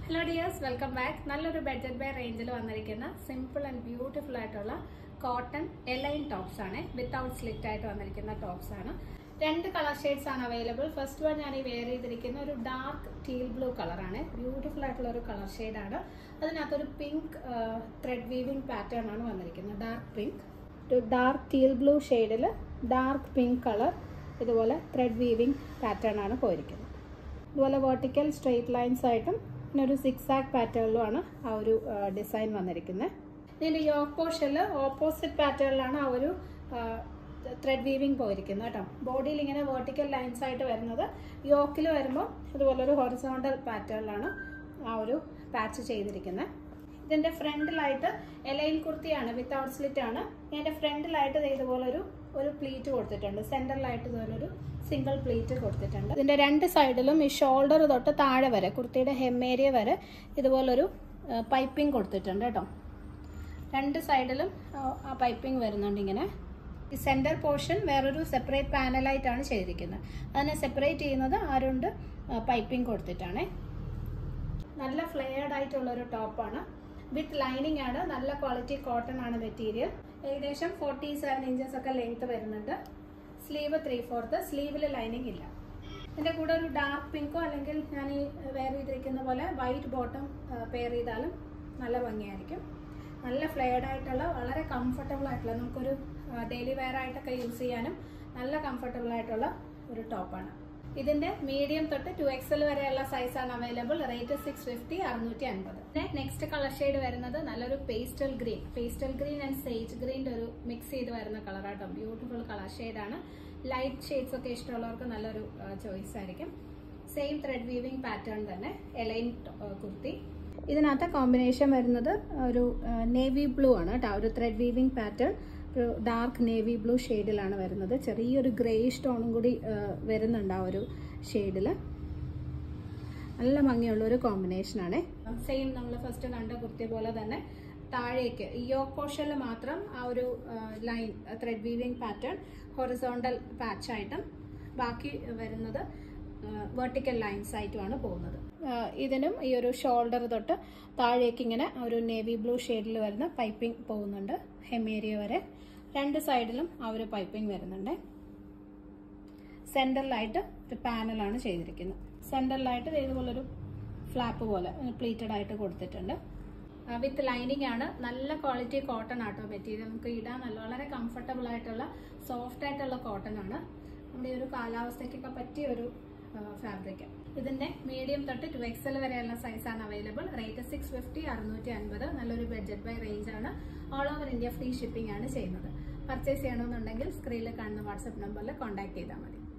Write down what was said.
hello dears welcome back നല്ലൊരു budget by റേഞ്ചിൽ വന്നിരിക്കുന്ന സിമ്പിൾ ആൻഡ് ബ്യൂട്ടിഫുൾ ആയിട്ടുള്ള കോട്ടൺ എലൈൻ ടോപ്സ് ആണ് വിത്തൗട്ട് സ്ലിറ്റ് ആയിട്ട് വന്നിരിക്കുന്ന ടോപ്സ് ആണ് രണ്ട് കളർ ഷെയ്ഡ്സ് ആണ് അവൈലബിൾ ഫസ്റ്റ് വൺ ഞാൻ ഈ വെയർ ചെയ്തിരിക്കുന്ന ഒരു ഡാർക്ക് ടീൽ ബ്ലൂ കളറാണ് ബ്യൂട്ടിഫുൾ ആയിട്ടുള്ള ഒരു കളർ ഷെയ്ഡാണ് അതിനകത്തൊരു പിങ്ക് ത്രെഡ് വീവിംഗ് പാറ്റേൺ ആണ് വന്നിരിക്കുന്നത് ഡാർക്ക് പിങ്ക് ഒരു ഡാർക്ക് ടീൽ ബ്ലൂ ഷെയ്ഡിൽ ഡാർക്ക് പിങ്ക് കളർ ഇതുപോലെ ത്രെഡ് വീവിംഗ് പാറ്റേൺ ആണ് പോയിരിക്കുന്നത് ഇതുപോലെ വെർട്ടിക്കൽ സ്ട്രെയിറ്റ് ലൈൻസ് ആയിട്ടും പിന്നെ ഒരു സിക്സ് ആക്ക് പാറ്റേണിലുമാണ് ആ ഒരു ഡിസൈൻ വന്നിരിക്കുന്നത് ഇതിൻ്റെ യോക്ക് പോർഷനിൽ ഓപ്പോസിറ്റ് പാറ്റേണിലാണ് ആ ഒരു ത്രെഡ് വീവിംഗ് പോയിരിക്കുന്നത് കേട്ടോ ബോഡിയിൽ ഇങ്ങനെ വെർട്ടിക്കൽ ലൈൻസ് ആയിട്ട് വരുന്നത് യോക്കിൽ വരുമ്പോൾ ഇതുപോലെ ഒരു ഹൊറിസോണ്ടൽ പാറ്റേണിലാണ് ആ ഒരു പാച്ച് ചെയ്തിരിക്കുന്നത് ഇതിന്റെ ഫ്രണ്ടിലായിട്ട് എലൈൻ കുർത്തിയാണ് വിത്തൗട്ട് സ്ലിറ്റ് ആണ് ഇതിന്റെ ഫ്രണ്ടിലായിട്ട് ദേ ഇതുപോലെ ഒരു ഒരു പ്ലീറ്റ് കൊടുത്തിട്ടുണ്ട് സെന്ററിലായിട്ട് ഇതുപോലെ ഒരു സിംഗിൾ പ്ലീറ്റ് കൊടുത്തിട്ടുണ്ട് ഇതിന്റെ രണ്ട് സൈഡിലും ഈ ഷോൾഡർ തൊട്ട് താഴെ വരെ കുർത്തിയുടെ ഹെം ഏരിയ വരെ ഇതുപോലൊരു പൈപ്പിംഗ് കൊടുത്തിട്ടുണ്ട് കേട്ടോ രണ്ട് സൈഡിലും ആ പൈപ്പിംഗ് വരുന്നുണ്ട് ഇങ്ങനെ ഈ സെന്റർ പോർഷൻ വേറൊരു സെപ്പറേറ്റ് പാനലായിട്ടാണ് ചെയ്തിരിക്കുന്നത് അതിനെ സെപ്പറേറ്റ് ചെയ്യുന്നത് ആരുണ്ട് പൈപ്പിംഗ് കൊടുത്തിട്ടാണ് നല്ല ഫ്ലെയർഡ് ആയിട്ടുള്ള ഒരു ടോപ്പാണ് വിത്ത് ലൈനിങ് ആണ് നല്ല ക്വാളിറ്റി കോട്ടൺ ആണ് മെറ്റീരിയൽ ഏകദേശം ഫോർട്ടി സെവൻ ഇഞ്ചസ് ഒക്കെ ലെങ്ത് വരുന്നുണ്ട് സ്ലീവ് ത്രീ ഫോർത്ത് സ്ലീവിൽ ലൈനിങ് ഇല്ല ഇതിന്റെ കൂടെ ഒരു ഡാർക്ക് പിങ്കോ അല്ലെങ്കിൽ ഞാൻ ഈ വെയർ ചെയ്തിരിക്കുന്ന പോലെ വൈറ്റ് ബോട്ടം പെയർ ചെയ്താലും നല്ല ഭംഗിയായിരിക്കും നല്ല ഫ്ലെയർഡ് ആയിട്ടുള്ള വളരെ കംഫർട്ടബിൾ ആയിട്ടുള്ള നമുക്കൊരു ഡെയിലി വെയർ ആയിട്ടൊക്കെ യൂസ് ചെയ്യാനും നല്ല കംഫർട്ടബിൾ ആയിട്ടുള്ള ഒരു ടോപ്പാണ് ഇതിന്റെ മീഡിയം തൊട്ട് ടു എക്സൽ വരെയുള്ള സൈസ് ആണ് അവൈലബിൾ റേറ്റ് സിക്സ് ഫിഫ്റ്റി അറുന്നൂറ്റി അൻപത് നെക്സ്റ്റ് കളർ ഷെയ്ഡ് വരുന്നത് നല്ലൊരു pastel green pastel green and sage ഗ്രീൻ്റെ ഒരു മിക്സ് ചെയ്ത് വരുന്ന കളറാട്ടോ ബ്യൂട്ടിഫുൾ കളർ ഷെയ്ഡാണ് ലൈറ്റ് ഷെയ്ഡ്സ് ഒക്കെ ഇഷ്ടമുള്ളവർക്ക് നല്ലൊരു ചോയ്സ് ആയിരിക്കും സെയിം ത്രെഡ് വീവിംഗ് പാറ്റേൺ തന്നെ എലൈൻ കുർത്തി ഇതിനകത്ത് കോമ്പിനേഷൻ വരുന്നത് ഒരു നേവി ബ്ലൂ ആണ് കേട്ടോ ഒരു ത്രെഡ് വീവിംഗ് പാറ്റേൺ ഒരു ഡാർക്ക് നേവി ബ്ലൂ ഷെയ്ഡിലാണ് വരുന്നത് ചെറിയൊരു ഗ്രേയിഷ് ടോണും കൂടി വരുന്നുണ്ട് ആ ഒരു ഷെയ്ഡിൽ നല്ല ഭംഗിയുള്ള ഒരു കോമ്പിനേഷനാണ് സെയിം നമ്മൾ ഫസ്റ്റ് കണ്ട കുർത്തി പോലെ തന്നെ താഴേക്ക് ഈ യോക്ക് പോർഷനിൽ മാത്രം ആ ഒരു line thread weaving pattern horizontal പാച്ചായിട്ടും ബാക്കി വരുന്നത് വെർട്ടിക്കൽ ലൈൻസ് ആയിട്ടുമാണ് പോകുന്നത് ഇതിനും ഈ ഒരു ഷോൾഡർ തൊട്ട് താഴേക്ക് ഇങ്ങനെ ഒരു നേവി ബ്ലൂ ഷെയ്ഡിൽ വരുന്ന പൈപ്പിംഗ് പോകുന്നുണ്ട് ഹെമേരിയ വരെ രണ്ട് സൈഡിലും ആ ഒരു പൈപ്പിംഗ് വരുന്നുണ്ട് സെൻറ്ററിലായിട്ട് ഒരു പാനലാണ് ചെയ്തിരിക്കുന്നത് സെൻറ്ററിലായിട്ട് ഇതുപോലൊരു ഫ്ലാപ്പ് പോലെ പ്ലീറ്റഡ് ആയിട്ട് കൊടുത്തിട്ടുണ്ട് വിത്ത് ലൈനിങ് ആണ് നല്ല ക്വാളിറ്റി കോട്ടൺ ആട്ടോ മെറ്റീരിയൽ നമുക്ക് ഇടാൻ നല്ല വളരെ കംഫർട്ടബിൾ ആയിട്ടുള്ള സോഫ്റ്റ് ആയിട്ടുള്ള കോട്ടൺ ആണ് നമ്മുടെ ഈ ഒരു കാലാവസ്ഥയ്ക്കൊക്കെ പറ്റിയ ഒരു ഫാബ്രിക് ഇതിന്റെ മീഡിയം തൊട്ട് ടു എക്സൽ വരെയുള്ള സൈസാണ് അവൈലബിൾ റേറ്റ് സിക്സ് ഫിഫ്റ്റി അറുന്നൂറ്റി അൻപത് നല്ലൊരു ബഡ്ജറ്റ് ബൈ റേഞ്ച് ആണ് all over India free shipping ആണ് ചെയ്യുന്നത് പർച്ചേസ് ചെയ്യണമെന്നുണ്ടെങ്കിൽ സ്ക്രീനിൽ കാണുന്ന വാട്സ്ആപ്പ് നമ്പറിൽ കോൺടാക്ട് ചെയ്താൽ മതി